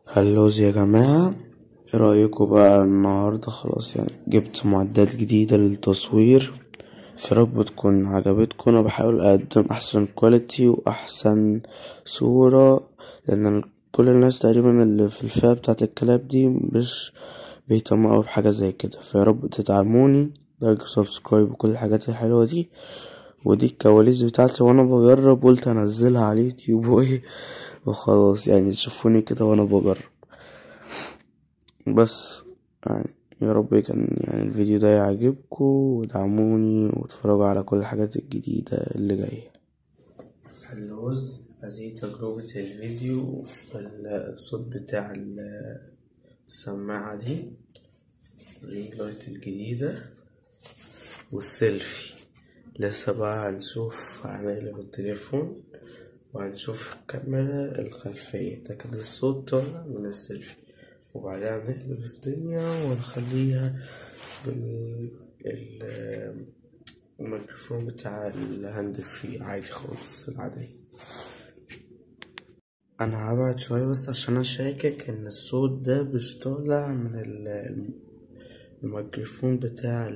هلوز يا جماعة ايه رأيكم بقى النهاردة خلاص يعني جبت معدات جديدة للتصوير في رب تكون عجبتكم انا بحاول اقدم احسن كواليتي واحسن صورة لان كل الناس تقريبا اللي في الفئة بتاعة الكلاب دي مش بيهتموا اوي بحاجة زي كده فيا رب تدعموني لايك وسبسكرايب وكل الحاجات الحلوة دي ودي الكواليس بتاعتي وانا بجرب قلت انزلها على اليوتيوب وايه وخلاص يعني تشوفوني كده وانا بجرب بس يعني يا رب كان يعني الفيديو ده يعجبكم ودعموني واتفرجوا على كل الحاجات الجديدة اللي جاية اللوز هذه تجربة الفيديو الصوت بتاع السماعة دي الرينج لايت الجديدة والسيلفي لسه بقى هنشوف هنقلب التليفون وهنشوف الكاميرا الخلفية ده كده الصوت طالع من السيلفي وبعدها نقلب الدنيا ونخليها بال الميكروفون بتاع الهاند فري عادي خالص العادية انا هبعد شوية بس عشان انا شاكك ان الصوت ده مش طالع من الميكروفون بتاع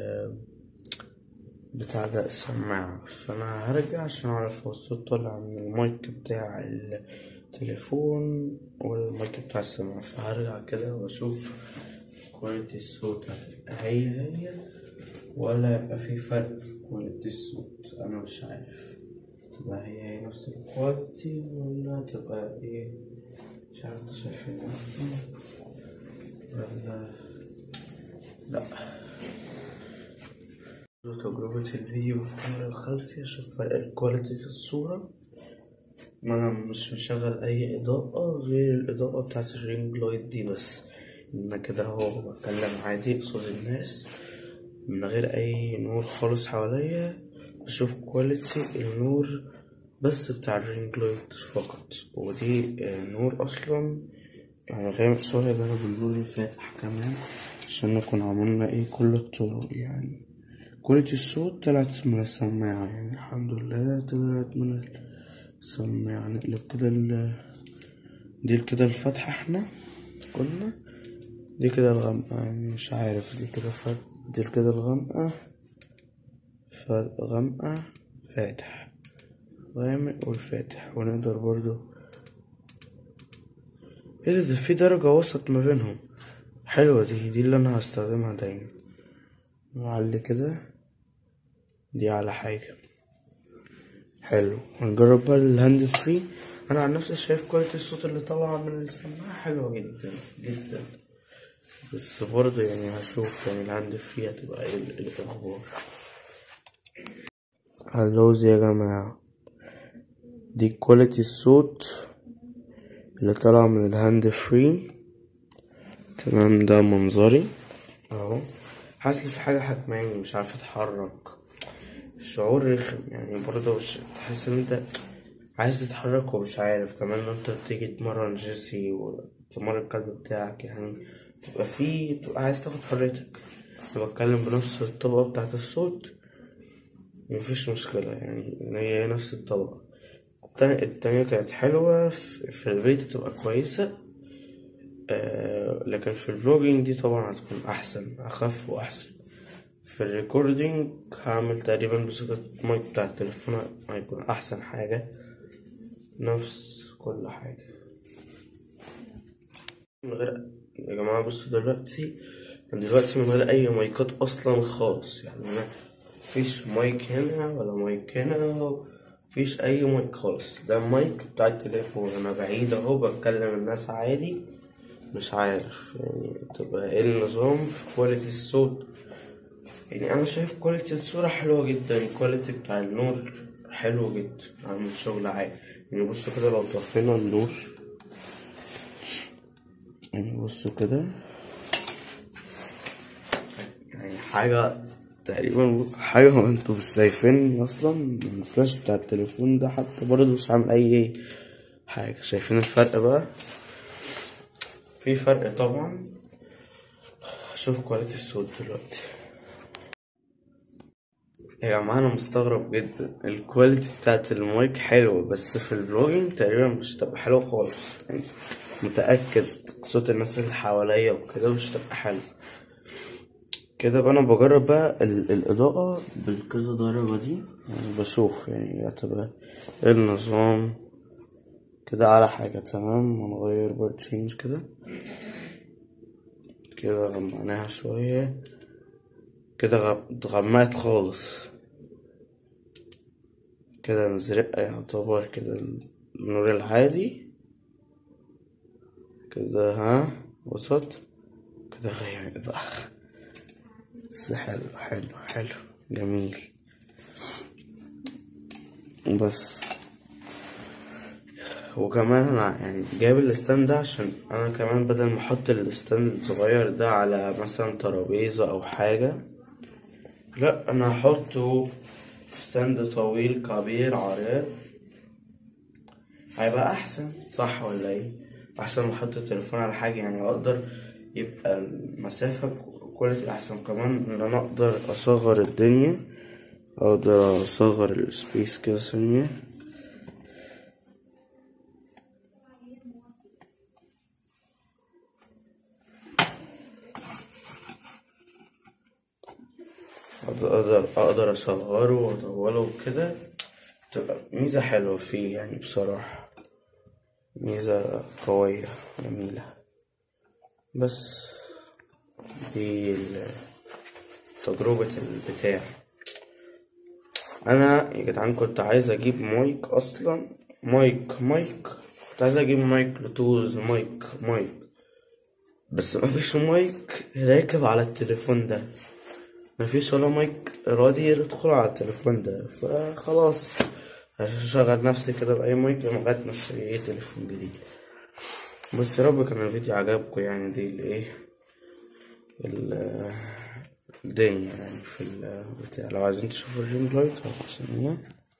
بتاع ده السماعة فانا هرجع عشان اعرف هو الصوت طالع من المايك بتاع التليفون والمايك بتاع السماعة فهرجع كده واشوف كواليتي الصوت هي هي ولا يبقى في فرق في كواليتي الصوت انا مش عارف تبقى هي هي نفس الكواليتي ولا تبقى ايه مش عارف انتوا شايفين ولا لا تجربة الفيديو بالكاميرا الخلفية أشوف فرق الكواليتي في الصورة ما أنا مش مشغل أي إضاءة غير الإضاءة بتاعت الرينج لايت دي بس أنا كده أهو بتكلم عادي قصاد الناس من غير أي نور خالص حواليا بشوف كواليتي النور بس بتاع الرينج لايت فقط ودي نور أصلا يعني غامق شوية جرب النور الفاتح كمان عشان نكون عملنا ايه كل الطرق يعني كواليتي الصوت طلعت من السماعة يعني الحمد لله طلعت من السماعة نقلب كده ال دي كده الفتحة احنا قلنا دي كده الغامقة يعني مش عارف دي كده فت دي كده الغامقة غامقة فاتح غامق والفاتح ونقدر برضو ايه ده في درجة وسط ما بينهم حلوة دي دي اللي انا هستخدمها دايما نعلي كده دي على حاجة حلو هنجرب بقى الهاند فري انا عن نفسي شايف كواليتي الصوت اللي طالعة من السماعة حلوة جدا جدا بس برضه يعني هشوف يعني الهاند فري هتبقى ايه الاخبار هلوز يا جماعة دي كواليتي الصوت اللي طالع من الهاند فري تمام ده منظري اهو حاسس في حاجة حكماني مش عارف اتحرك شعور رخم يعني برضه تحس ان انت عايز تتحرك ومش عارف كمان ان انت بتيجي تمرن جيسي وتمرن الكلب بتاعك يعني تبقى في تبقى عايز تاخد حريتك انا بتكلم بنفس الطبقة بتاعت الصوت مفيش مشكلة يعني ان هي نفس الطبقة التانية كانت حلوة في البيت تبقى كويسة آه لكن في الفلوجينج دي طبعا هتكون احسن اخف واحسن في الريكوردينج هعمل تقريبا بصوت المايك بتاع التليفون هيكون احسن حاجة نفس كل حاجة من غير يا جماعة بصوا دلوقتي دلوقتي من غير اي مايكات اصلا خالص يعني انا مفيش مايك هنا ولا مايك هنا مفيش اي مايك خالص ده المايك بتاع التليفون انا بعيد اهو بتكلم الناس عادي مش عارف يعني تبقى ايه النظام في كواليتي الصوت يعني انا شايف كواليتي الصورة حلوة جدا الكواليتي بتاع النور حلو جدا عامل شغل عالي يعني بصوا كده لو طفينا النور يعني بصوا كده يعني حاجة تقريبا حاجة ما انتوا مش شايفين اصلا الفلاش بتاع التليفون ده حتى برضه مش عامل اي حاجة شايفين الفرق بقى في فرق طبعا شوف كواليتي الصوت دلوقتي يا جماعة أنا مستغرب جدا الكواليتي بتاعت المايك حلوة بس في الفلوجينج تقريبا مش هتبقى حلوة خالص يعني متأكد صوت الناس اللي حواليا وكده مش تبقى حلو كده بقى انا بجرب بقى ال- الاضاءة بالكذا درجة دي يعني بشوف يعني هتبقى ايه النظام كده على حاجة تمام ونغير بقى تشينج كده كده غمقناها شوية كده غ- اتغمقت خالص كده مزرقة يعتبر كده النور العادي كده ها وسط كده غير بقى بس حلو حلو حلو جميل بس وكمان انا يعني جايب الستاند ده عشان انا كمان بدل ما احط الستاند الصغير ده على مثلا ترابيزة او حاجة لا انا هحطه ستاند طويل كبير عريض هيبقى احسن صح ولا ايه احسن ما احط التليفون على حاجة يعني اقدر يبقى المسافة كواليتي احسن كمان ان انا اقدر اصغر الدنيا اقدر اصغر السبيس كده ثانية اقدر اقدر اقدر اصغره واطوله وكده تبقى ميزة حلوة فيه يعني بصراحة ميزة قوية جميلة بس دي ال- تجربة البتاع انا يا جدعان كنت عايز اجيب مايك اصلا مايك مايك كنت عايز اجيب مايك بلوتوز مايك مايك بس مفيش مايك راكب على التليفون ده مفيش ولا مايك راضي يدخل على التليفون ده فخلاص هشغل نفسي كده بأي مايك لغاية ما اشتري ايه تليفون جديد بس يا رب كان الفيديو عجبكم يعني دي الايه ال- الدنيا يعني في البتاع لو عايزين تشوفوا الرينج لايت اهو ثانية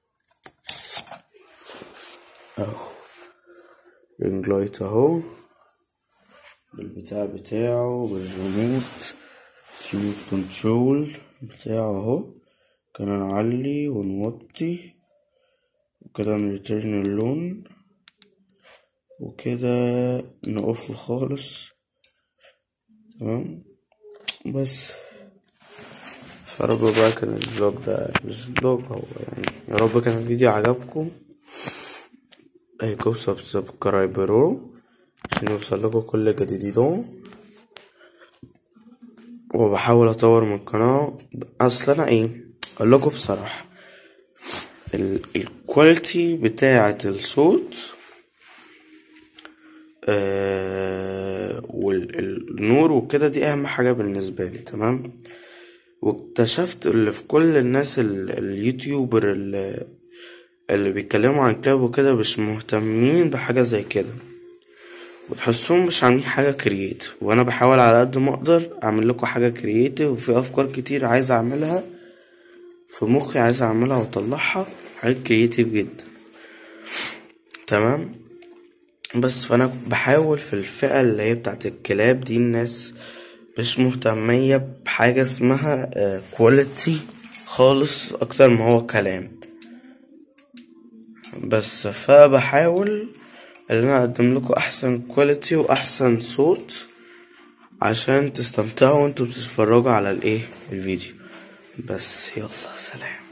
اهو رينج لايت اهو بالبتاع بتاعه بالريموت ريموت كنترول بتاعه اهو كان نعلي ونوطي وكده نريتيرن اللون وكده نقف خالص تمام بس فرب بقى كان الفلوج ده مش فلوج هو يعني يا رب كان الفيديو عجبكم ايكو سبسكرايبرو عشان يوصل لكم كل جديد وبحاول اطور من القناة اصل انا ايه اقول لكم بصراحة ال- الكواليتي بتاعة الصوت آه والنور وكده دي اهم حاجة بالنسبة لي تمام واكتشفت اللي في كل الناس ال- اليوتيوبر اللي, اللي بيتكلموا عن كتاب وكده مش مهتمين بحاجة زي كده وتحسهم مش عاملين حاجة كرييتيف وانا بحاول على قد ما اقدر اعمل لكم حاجة كرييتيف وفي افكار كتير عايز اعملها في مخي عايز اعملها واطلعها حاجات كرييتيف جدا تمام بس فانا بحاول في الفئة اللي هي بتاعت الكلاب دي الناس مش مهتمية بحاجة اسمها كواليتي خالص اكتر ما هو كلام بس فبحاول ان انا اقدم لكم احسن كواليتي واحسن صوت عشان تستمتعوا وانتوا بتتفرجوا على الايه الفيديو بس يلا سلام